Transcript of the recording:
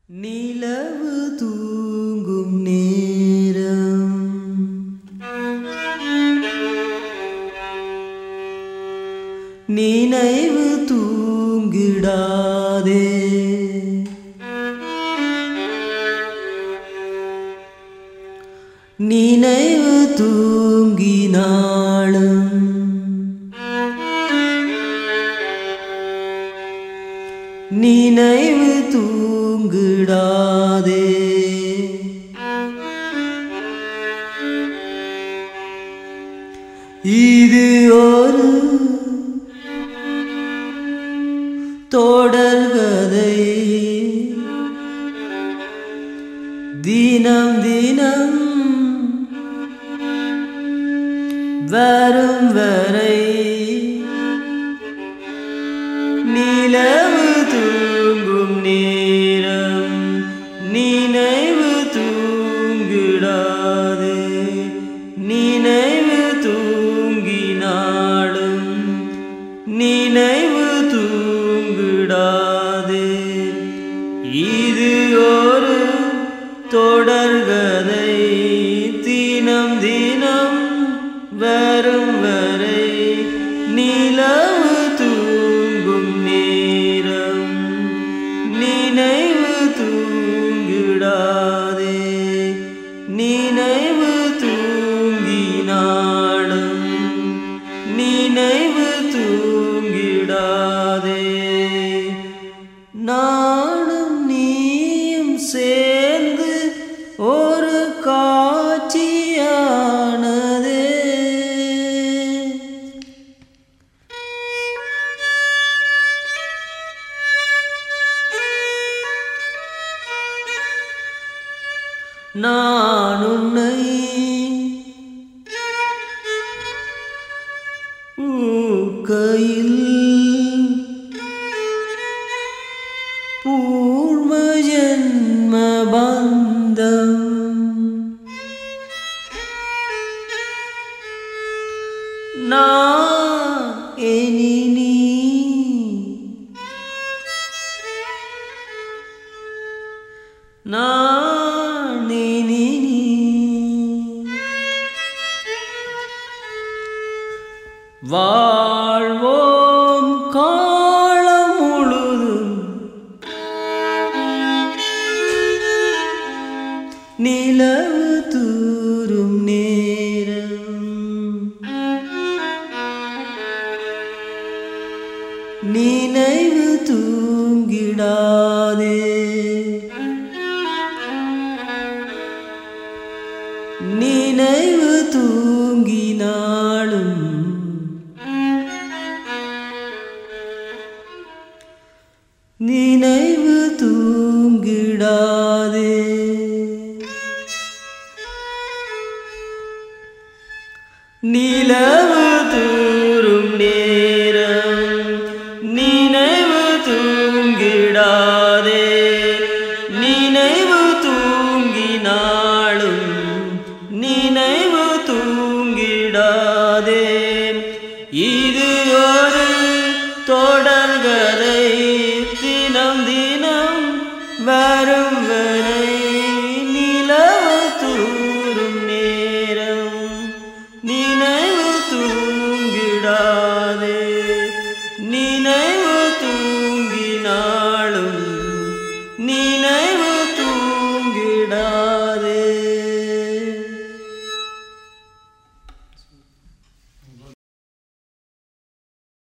நிலவு தூங்கும் நேரம் நினைவு தூங்கிடாதே நினைவு தூங்கினாளும் நினைவு தூங்கிடாதே இது ஒரு தொடர்கதை தினம் தினம் வரும் வரை நிலவு தூங்கும் நேரம் நினைவு தூங்கிடாது நினைவு தூங்கினாலும் நினைவு தூங்கிடாது இது ஒரு தொடர்கதை தினம் தினம் வரும் வரை நிலவு தூங்கும் நேரம் நினைவு தூங்கிடாதே நினைவு தூங்கினாலும் நினைவு தூங்கிடாதே நானும் நீயும் சேர்ந்து ஒரு காட்சியானதே நான் உன்னை ஊக்கையில் பூர்வ ஜன்ம பந்தம் நான் இனி நீ நான் இனி நீ வாழ்வோம் காலம் முழுதும் நிலவு தூரும் நேரம் நினைவு தூங்கிடாதே நினைவு தூங்கினாலும் நினைவு தூங்கிடாதே நிலவு தூரும் நேரம் நினைவு தூங்கிடாதே நினைவு தூங்கினாலும் நினைவு தூங்கிடாதே இது ஒரு தொடர்கதை தினம் தினம் வரும் வரை